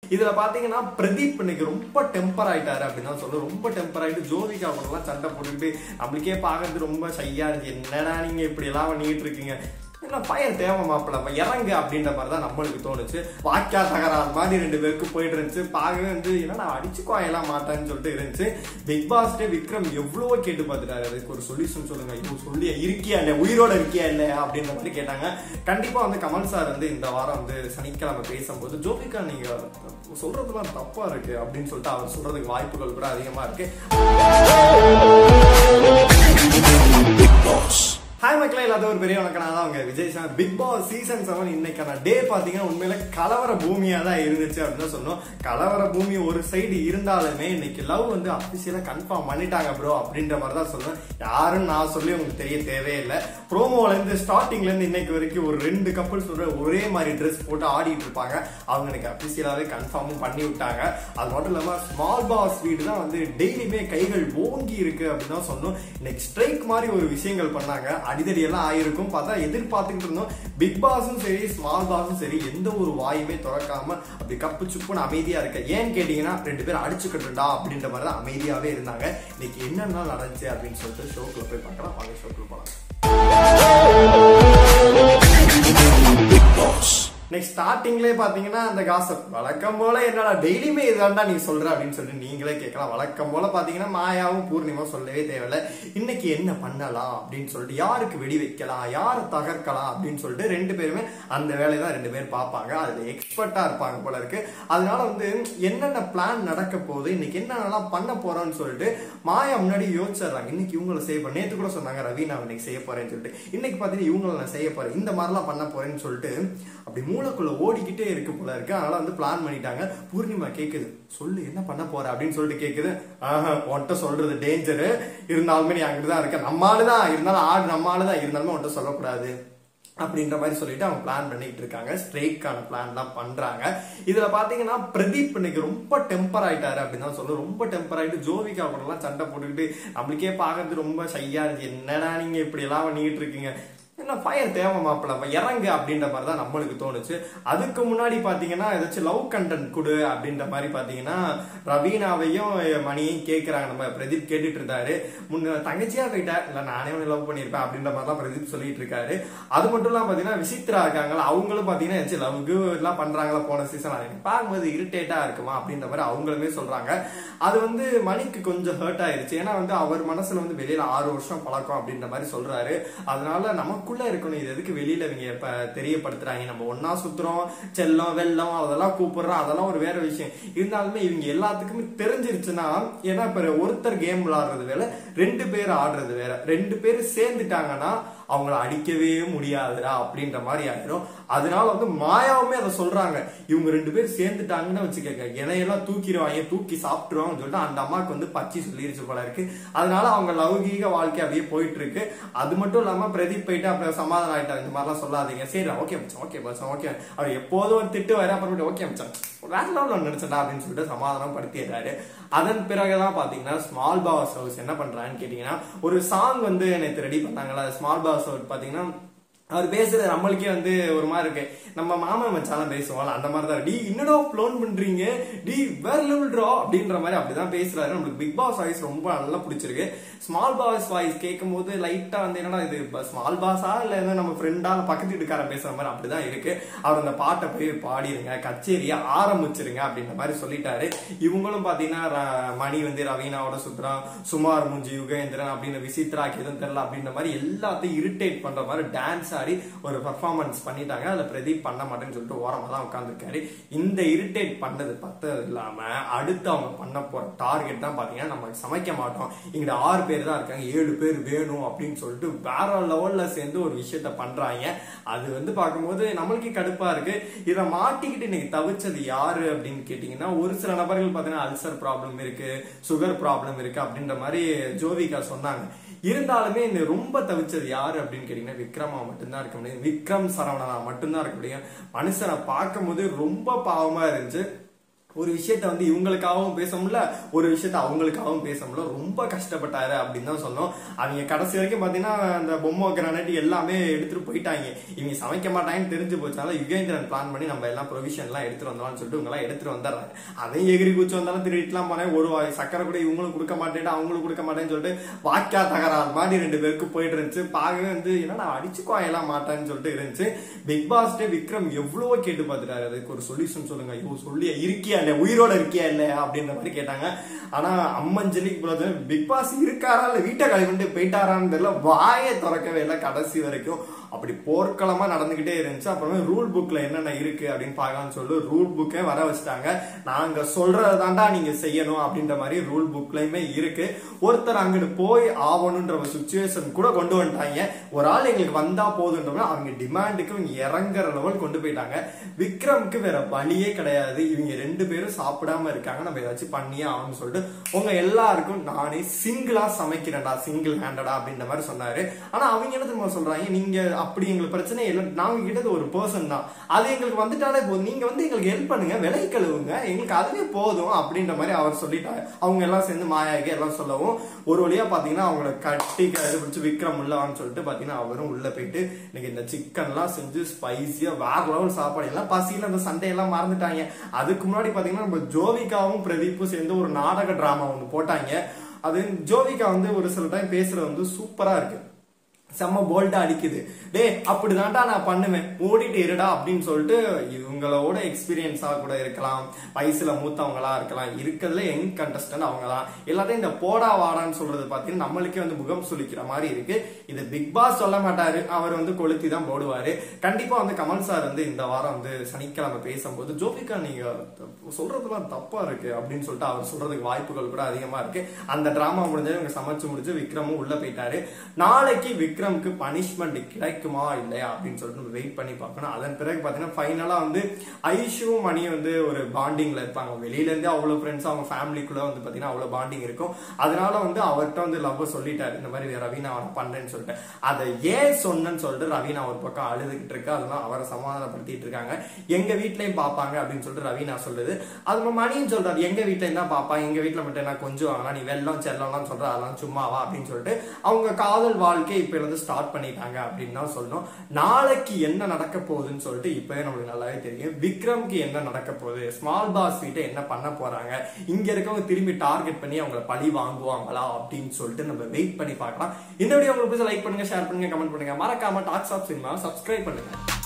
இதுல பாத்தீங்கன்னா பிரதீப் இன்னைக்கு ரொம்ப டெம்பர் ஆயிட்டாரு அப்படின்னு தான் சொல்லுவேன் ரொம்ப டெம்பர் ஆயிட்டு ஜோதிகா கூட எல்லாம் சண்டை போட்டுக்கிட்டு நம்மளுக்கே பாக்குறது ரொம்ப ஷையா இருக்கு என்னடா நீங்க இப்படி எல்லாம் பண்ணிட்டு இருக்கீங்க என்ன பையன் தேவை மாப்பிள்ள அப்ப இறங்கு அப்படின்ற மாதிரி தான் நம்மளுக்கு தோணுச்சு வாக்கியா தகராறு மாதிரி ரெண்டு பேருக்கு போயிட்டு இருந்துச்சு பார்க்கவே வந்து என்னடா அடிச்சுக்கோ எல்லாம் மாட்டான்னு சொல்லிட்டு இருந்துச்சு பிக் பாஸ்டே விக்ரம் எவ்வளவோ கேட்டு பார்த்துட்டாரு அதுக்கு ஒரு சொல்யூஷன் சொல்லுங்க ஐயோ சொல்லி இருக்கியா இல்லையா உயிரோட இருக்கியா இல்லையா அப்படின்ற மாதிரி கேட்டாங்க கண்டிப்பா வந்து கமல் சார் வந்து இந்த வாரம் வந்து சனிக்கிழமை பேசும்போது ஜோபிகா நீங்க சொல்றதுலாம் தப்பா இருக்கு அப்படின்னு சொல்லிட்டு அவர் சொல்றதுக்கு வாய்ப்புகள் கூட அதிகமா இருக்கு ஹாய் மக்களே இல்லாத ஒரு பெரிய வணக்கம் நான் தான் உங்க Vijay sir big boss season seven இன்னைக்கான டே பாத்தீங்கன்னா உண்மையில கலவர பூமியா தான் இருந்துச்சு அப்படின்னு தான் சொன்னோம் கலவர பூமி ஒரு சைடு இருந்தாலுமே இன்னைக்கு லவ் வந்து அபிஷியலா கன்ஃபார்ம் பண்ணிட்டாங்க ப்ரோ அப்படின்ற மாதிரி தான் சொல்லுவேன் யாரும் நான் சொல்லி உங்களுக்கு தெரிய தேவையில்லை ப்ரோமோல இருந்து ஸ்டார்டிங்ல இருந்து இன்னைக்கு வரைக்கும் ஒரு ரெண்டு கப்பல்ஸ் ஒரே மாதிரி ட்ரெஸ் போட்டு ஆடிட்டு இருப்பாங்க அவங்க எனக்கு அபிஷியலாவே கன்ஃபார்மும் பண்ணி விட்டாங்க அது மட்டும் இல்லாம ஸ்மால் பாஸ் வீடு தான் வந்து டெய்லியுமே கைகள் ஓங்கி இருக்கு அப்படின்னு தான் சொன்னோம் இன்னைக்கு ஸ்ட்ரைக் மாதிரி ஒரு விஷயங்கள் பண்ணாங்க அடிதடி எல்லாம் ஆயிருக்கும் பார்த்தா எதிர்பார்த்துக்கிட்டு இருந்தோம் பிக் பாஸும் சரி ஸ்மால் பாஸும் சரி எந்த ஒரு வாயுமே திறக்காம அப்படி கப்பு சுப்புன்னு அமைதியா இருக்க ஏன்னு கேட்டீங்கன்னா ரெண்டு பேரும் அடிச்சுக்கிட்டுடா அப்படின்ற மாதிரி தான் அமைதியாவே இருந்தாங்க இன்னைக்கு என்னென்ன நடந்துச்சு அப்படின்னு சொல்லிட்டு ஷோக்குள்ள போய் பார்க்கலாம் வாங்க ஷோக்குள்ள போலாம் நெக்ஸ்ட் ஸ்டார்டிங்லேயே பாத்தீங்கன்னா அந்த காசப் வழக்கம் போல என்னடா டெய்லியுமே இதுதான்டா நீ சொல்ற அப்படின்னு சொல்லிட்டு நீங்களே கேட்கலாம் வழக்கம் போல பாத்தீங்கன்னா மாயாவும் பூர்ணிமா சொல்லவே தேவையில்ல இன்னைக்கு என்ன பண்ணலாம் அப்படின்னு சொல்லிட்டு யாருக்கு வெடி வைக்கலாம் யாரை தகர்க்கலாம் அப்படின்னு சொல்லிட்டு ரெண்டு பேருமே அந்த வேலையை தான் ரெண்டு பேரும் பார்ப்பாங்க அதுல எக்ஸ்பர்ட்டா இருப்பாங்க போல இருக்கு அதனால வந்து என்னென்ன பிளான் நடக்க போகுது இன்னைக்கு என்னென்னலாம் பண்ண போறோம்னு சொல்லிட்டு மாயா முன்னாடி யோசிச்சிடுறாங்க இன்னைக்கு இவங்களை செய்ய போறேன் நேத்து கூட சொன்னாங்க ரவி நான் இன்னைக்கு செய்ய போறேன்னு சொல்லிட்டு இன்னைக்கு பாத்தீங்கன்னா இவங்களை நான் செய்ய போறேன் இந்த மாதிரிலாம் பண்ண போறேன்னு சொல்லிட்டு அப்படி மூளைக்குள்ள ஓடிக்கிட்டே இருக்கு போல இருக்கு அதனால வந்து பிளான் பண்ணிட்டாங்க பூர்ணிமா கேக்குது சொல்லு என்ன பண்ண போற அப்படின்னு சொல்லிட்டு கேக்குது ஆஹா உன்கிட்ட சொல்றது டேஞ்சரு இருந்தாலுமே நீ அங்கிட்டு தான் இருக்க நம்மாலுதான் இருந்தாலும் ஆடு நம்மாலுதான் இருந்தாலுமே உன்கிட்ட சொல்லக்கூடாது அப்படின்ற மாதிரி சொல்லிட்டு அவங்க பிளான் பண்ணிட்டு இருக்காங்க ஸ்ட்ரைக்கான பிளான் தான் பண்றாங்க இதுல பாத்தீங்கன்னா பிரதீப் இன்னைக்கு ரொம்ப டெம்பர் ஆயிட்டாரு அப்படின்னு தான் சொல்லுவோம் ரொம்ப டெம்பர் ஆயிட்டு ஜோவிகா கூட எல்லாம் சண்டை போட்டுக்கிட்டு நம்மளுக்கே பாக்குறது ரொம்ப ஷையா இருக்கு என்னடா நீங்க இப்படி எல்லாம் பண்ணிட்டு இருக்கீங்க என்ன ஃபயர் தேவை மாப்பிள்ள அப்ப இறங்கு அப்படின்ற மாதிரி தான் நம்மளுக்கு தோணுச்சு அதுக்கு முன்னாடி பாத்தீங்கன்னா ஏதாச்சும் லவ் கண்டென்ட் கொடு அப்படின்ற மாதிரி பாத்தீங்கன்னா ரவீனாவையும் மணியையும் கேக்குறாங்க நம்ம பிரதீப் கேட்டுட்டு இருந்தாரு முன்ன தங்கச்சியா போயிட்டா இல்ல நானே உன்னை லவ் பண்ணிருப்பேன் அப்படின்ற மாதிரி தான் பிரதீப் சொல்லிட்டு இருக்காரு அது மட்டும் இல்லாம பாத்தீங்கன்னா விசித்ரா இருக்காங்களா அவங்களும் பாத்தீங்கன்னா ஏதாச்சும் லவ்க்கு எல்லாம் பண்றாங்களா போன சீசன் எனக்கு பார்க்கும்போது இரிட்டேட்டா இருக்குமா அப்படின்ற மாதிரி அவங்களுமே சொல்றாங்க அது வந்து மணிக்கு கொஞ்சம் ஹர்ட் ஆயிருச்சு ஏன்னா வந்து அவர் மனசுல வந்து வெளியில ஆறு வருஷம் பழக்கம் அப்படின்ற மாதிரி சொல்றாரு அதனால நமக்குள்ள இருக்கணும் இது எதுக்கு வெளியில இவங்க இப்ப தெரியப்படுத்துறாங்க நம்ம ஒன்னா சுத்துறோம் செல்லம் வெள்ளம் அதெல்லாம் கூப்பிடுறோம் அதெல்லாம் ஒரு வேற விஷயம் இருந்தாலுமே இவங்க எல்லாத்துக்குமே தெரிஞ்சிருச்சுன்னா ஏன்னா இப்ப ஒருத்தர் கேம் விளையாடுறது வேற ரெண்டு பேர் ஆடுறது வேற ரெண்டு பேர் சேர்ந்துட்டாங்கன்னா அவங்கள அடிக்கவே முடியாதுடா அப்படின்ற மாதிரி ஆயிரும் அதனால வந்து மாயாவுமே அதை சொல்றாங்க இவங்க ரெண்டு பேர் சேர்ந்துட்டாங்கன்னு வச்சுக்கோங்க இலையெல்லாம் தூக்கிடுவாங்க தூக்கி சாப்பிட்டுருவாங்கன்னு சொல்லிட்டு அந்த அம்மாவுக்கு வந்து பச்சி சொல்லிருச்சு போல இருக்கு அதனால அவங்க லௌகீக வாழ்க்கை அப்படியே போயிட்டு இருக்கு அது மட்டும் இல்லாம பிரதீப் போயிட்டு அப்புறம் சமாதானம் ஆயிட்டாங்க இந்த மாதிரிலாம் சொல்லாதீங்க சரி ஓகே மச்சான் ஓகே மச்சான் ஓகே அவர் எப்போதும் ஒரு திட்டு வர அப்புறம் ஓகே மச்சான் வேற லெவலில் நினைச்சடா அப்படின்னு சொல்லிட்டு சமாதானம் படுத்திடுறாரு அதன் பிறகுதான் பாத்தீங்கன்னா ஸ்மால் பாஸ் ஹவுஸ் என்ன பண்றான்னு கேட்டீங்கன்னா ஒரு சாங் வந்து நேற்று ரெடி பண்ணாங்களா ஸ்மால் பாஸ் ஹவுஸ் பாத்தீங்கன்னா அவர் பேசுறது நம்மளுக்கே வந்து ஒரு மாதிரி இருக்கு நம்ம மாமா மச்சாலாம் பேசுவோம்ல அந்த மாதிரி தான் டி என்னடா ப்ளோன் பண்றீங்க டி வேற லெவல் ட்ரா அப்படின்ற மாதிரி அப்படிதான் பேசுறாரு நம்மளுக்கு பிக் பாஸ் வாய்ஸ் ரொம்ப நல்லா பிடிச்சிருக்கு ஸ்மால் பாஸ் வாய்ஸ் கேட்கும் போது லைட்டா வந்து என்னடா இது ஸ்மால் பாஸா இல்ல என்ன நம்ம ஃப்ரெண்டா பக்கத்து வீட்டுக்காரன் பேசுற மாதிரி அப்படிதான் இருக்கு அவர் அந்த பாட்டை போய் பாடிருங்க கச்சேரியை ஆரம்பிச்சிருங்க அப்படின்ற மாதிரி சொல்லிட்டாரு இவங்களும் பாத்தீங்கன்னா ர- மணி வந்து ரவீனாவோட சுத்துறான் சுமார் முஞ்சி யுகேந்திரன் அப்படின்னு விசித்ராக்கு எதுவும் தெரியல அப்படின்ற மாதிரி எல்லாத்தையும் இரிட்டேட் பண்ற மாதிரி டான்ஸ் ஆடி ஒரு பர்ஃபார்மன்ஸ் பண்ணிட்டாங்க அதுல பிரதீப் பண்ண மாட்டேன்னு சொல்லிட்டு ஓரமா தான் உட்காந்துருக்காரு இந்த இரிட்டேட் பண்ணது பத்தது இல்லாம அடுத்து அவங்க பண்ண போற டார்கெட் தான் பாத்தீங்கன்னா நம்ம சமைக்க மாட்டோம் இங்க ஆறு பேர் தான் இருக்காங்க ஏழு பேர் வேணும் அப்படின்னு சொல்லிட்டு வேற லெவல்ல சேர்ந்து ஒரு விஷயத்த பண்றாங்க அது வந்து பார்க்கும்போது நம்மளுக்கே கடுப்பா இருக்கு இதை மாட்டிக்கிட்டு இன்னைக்கு தவிச்சது யாரு அப்படின்னு கேட்டீங்கன்னா ஒரு சில நபர்கள் பாத்தீங்கன்னா அல்சர் ப்ராப்ளம் இருக்கு சுகர் ப்ராப்ளம் இருக்கு அப்படின்ற மாதிரி ஜோவிகா சொன்னாங்க இருந்தாலுமே இந்த ரொம்ப தவிச்சது யாரு அப்படின்னு கேட்டீங்கன்னா விக்ரமா மட்டும்தான் இருக்க முடியும் விக்ரம் சரவணனா மட்டும்தான் இருக்க முடியும் மனுஷனை பார்க்கும்போது ரொம்ப பாவமா இருந்துச்சு ஒரு விஷயத்த வந்து இவங்களுக்காகவும் பேச முடியல ஒரு விஷயத்த அவங்களுக்காகவும் பேச முடியல ரொம்ப கஷ்டப்பட்டாரு அப்படின்னு தான் சொன்னோம் அவங்க கடைசி வரைக்கும் பாத்தீங்கன்னா அந்த பொம்மை கிரானைட் எல்லாமே எடுத்துட்டு போயிட்டாங்க இவங்க சமைக்க மாட்டாங்கன்னு தெரிஞ்சு போச்சனால யுகேந்திரன் பிளான் பண்ணி நம்ம எல்லாம் ப்ரொவிஷன் எல்லாம் எடுத்துட்டு வந்தோம்னு சொல்லிட்டு இவங்க எல்லாம் எடுத்துட்டு வந்துடுறாங்க அதையும் எகிரி குச்சி வந்தாலும் திருடிட்டுலாம் போனேன் ஒரு வாய் சக்கரை கூட இவங்களும் கொடுக்க மாட்டேன் அவங்களும் கொடுக்க மாட்டேன்னு சொல்லிட்டு வாக்கியா தகராறு மாதிரி ரெண்டு பேருக்கு போயிட்டு இருந்துச்சு பார்க்கவே வந்து என்னடா அடிச்சுக்கோ எல்லாம் மாட்டேன்னு சொல்லிட்டு இருந்துச்சு பிக் பாஸ்டே விக்ரம் எவ்வளவோ கேட்டு பார்த்துட்டாரு அதுக்கு ஒரு சொல்யூஷன் சொல்லுங்க ஐயோ சொல்லி இருக்கியா இல்லையா உயிரோட இருக்கியா இல்லையா அப்படின்ற மாதிரி கேட்டாங்க ஆனா அம்மஞ்சலிக்கு போது பிக் பாஸ் இருக்காரா இல்ல வீட்டை கழிவுட்டு போயிட்டாரான்னு தெரியல வாயை திறக்கவே இல்லை கடைசி வரைக்கும் அப்படி போர்க்களமா நடந்துகிட்டே இருந்துச்சு அப்புறமே ரூல் புக்ல என்னென்ன இருக்கு அப்படின்னு பார்க்கலாம்னு சொல்லி ரூல் புக்கே வர வச்சுட்டாங்க நாங்க சொல்றதாண்டா நீங்க செய்யணும் அப்படின்ற மாதிரி ரூல் புக்லயுமே இருக்கு ஒருத்தர் அங்கிட்டு போய் ஆகணுன்ற ஒரு சுச்சுவேஷன் கூட கொண்டு வந்துட்டாங்க ஒரு ஆள் எங்களுக்கு வந்தா போதுன்ற அவங்க டிமாண்டுக்கு இவங்க இறங்குற லெவல் கொண்டு போயிட்டாங்க விக்ரம்க்கு வேற வழியே கிடையாது இவங்க ரெண்டு பேரும் சாப்பிடாம இருக்காங்க நம்ம ஏதாச்சும் பண்ணியே ஆகணும்னு சொல்லிட்டு உங்க எல்லாருக்கும் நானே சிங்கிளா சமைக்கிறேன்டா சிங்கிள் ஹேண்டடா அப்படின்ற மாதிரி சொன்னாரு ஆனா அவங்க என்ன தெரியுமா சொல்றாங்க நீங்க அப்படி எங்களுக்கு பிரச்சனை இல்லை நாங்க கிட்டது ஒரு பர்சன் தான் அது எங்களுக்கு வந்துட்டாலே போதும் நீங்க வந்து எங்களுக்கு ஹெல்ப் பண்ணுங்க விலை கழுவுங்க எங்களுக்கு அதுவே போதும் அப்படின்ற மாதிரி அவர் சொல்லிட்டாரு அவங்க எல்லாம் சேர்ந்து மாயாகி எல்லாம் சொல்லவும் ஒரு வழியா பாத்தீங்கன்னா அவங்கள கட்டி கழுது பிடிச்சி விக்ரம் உள்ளவான்னு சொல்லிட்டு பாத்தீங்கன்னா அவரும் உள்ள போயிட்டு இன்னைக்கு இந்த சிக்கன் எல்லாம் செஞ்சு ஸ்பைசியா வேற லெவல் சாப்பாடு எல்லாம் பசியில அந்த சண்டையெல்லாம் மறந்துட்டாங்க அதுக்கு முன்னாடி பாத்தீங்கன்னா நம்ம ஜோவிகாவும் பிரதீப்பும் சேர்ந்து ஒரு நாடக டிராமா ஒன்று போட்டாங்க அது ஜோவிகா வந்து ஒரு சில டைம் பேசுறது வந்து சூப்பரா இருக்கு செம்ம போல்ட்டா அடிக்குது டே அப்படிதான்டா நான் பண்ணுவேன் ஓடிட்டு இருடா அப்படின்னு சொல்லிட்டு இவங்களோட எக்ஸ்பீரியன்ஸா கூட இருக்கலாம் வயசுல மூத்தவங்களா இருக்கலாம் இருக்கிறதுல யங் கண்டஸ்டன்ட் அவங்கலாம் எல்லாத்தையும் இந்த போடா வாடான்னு சொல்றது பாத்தீங்கன்னா நம்மளுக்கே வந்து முகம் சுளிக்கிற மாதிரி இருக்கு இது பிக் பாஸ் சொல்ல மாட்டாரு அவர் வந்து கொளுத்தி தான் போடுவாரு கண்டிப்பா வந்து கமல் சார் வந்து இந்த வாரம் வந்து சனிக்கிழமை பேசும்போது ஜோபிகா நீங்க சொல்றதுலாம் தப்பா இருக்கு அப்படின்னு சொல்லிட்டு அவர் சொல்றதுக்கு வாய்ப்புகள் கூட அதிகமா இருக்கு அந்த டிராமா முடிஞ்சது இவங்க சமைச்சு முடிஞ்சு விக்ரமும் உள்ள போயிட்டாரு நாளைக்கு விக்ரம்க்கு பனிஷ்மெண்ட் கிடைக்குமா இல்லையா அப்படின்னு சொல்லிட்டு நம்ம வெயிட் பண்ணி பார்க்கணும் அதன் பிறகு பாத்தீங்கன்னா ஃபைனலா வந்து ஐஷுவும் மணி வந்து ஒரு பாண்டிங்ல இருப்பாங்க வெளியில இருந்து அவ்வளவு ஃப்ரெண்ட்ஸ் அவங்க ஃபேமிலிக்குள்ள வந்து பாத்தீங்கன்னா அவ்வளவு பாண்டிங் இருக்கும் அதனால வந்து அவர்கிட்ட வந்து லவ் சொல்லிட்டாரு இந்த மாதிரி ரவீனா அவனை பண்றேன்னு சொல்லிட்டு அதை ஏன் சொன்னேன்னு சொல்லிட்டு ரவீனா ஒரு பக்கம் அழுதுகிட்டு இருக்கு அதெல்லாம் அவரை சமாதானப்படுத்திட்டு இருக்காங்க எங்க வீட்லயும் பாப்பாங்க அப்படின்னு சொல்லிட்டு ரவீனா சொல்லுது அது நம்ம மணியும் சொல்றாரு எங்க வீட்லயும் தான் பாப்பா எங்க வீட்ல மட்டும் என்ன கொஞ்சம் வாங்கலாம் நீ வெள்ளம் செல்லம்லாம் சொல்ற அதெல்லாம் சும்மாவா அப்படின்னு சொல்லிட்டு அவங்க காதல் வாழ்க்கை இப்ப இருந்து ஸ்டார்ட் பண்ணிட்டாங்க அப்படின்னு தான் சொல்லணும் நாளைக்கு என்ன நடக்க போகுதுன்னு சொல்லிட்டு இப்பவே நம்மளுக்கு நல்லாவே தெரியும் விக்ரம்க்கு என்ன நடக்க போகுது ஸ்மால் பாஸ் வீட்டை என்ன பண்ண போறாங்க இங்க இருக்கவங்க திரும்பி டார்கெட் பண்ணி அவங்கள பழி வாங்குவாங்களா அப்படின்னு சொல்லிட்டு நம்ம வெயிட் பண்ணி பார்க்கலாம் இந்த வீடியோ உங்களுக்கு லைக் பண்ணுங்க ஷேர் பண்ணுங்க கமெண்ட் பண்ணுங்க மறக்காம டாக்ஸ் ஆஃப் சினிமா சப்ஸ்கிரைப் பண்ணுங்க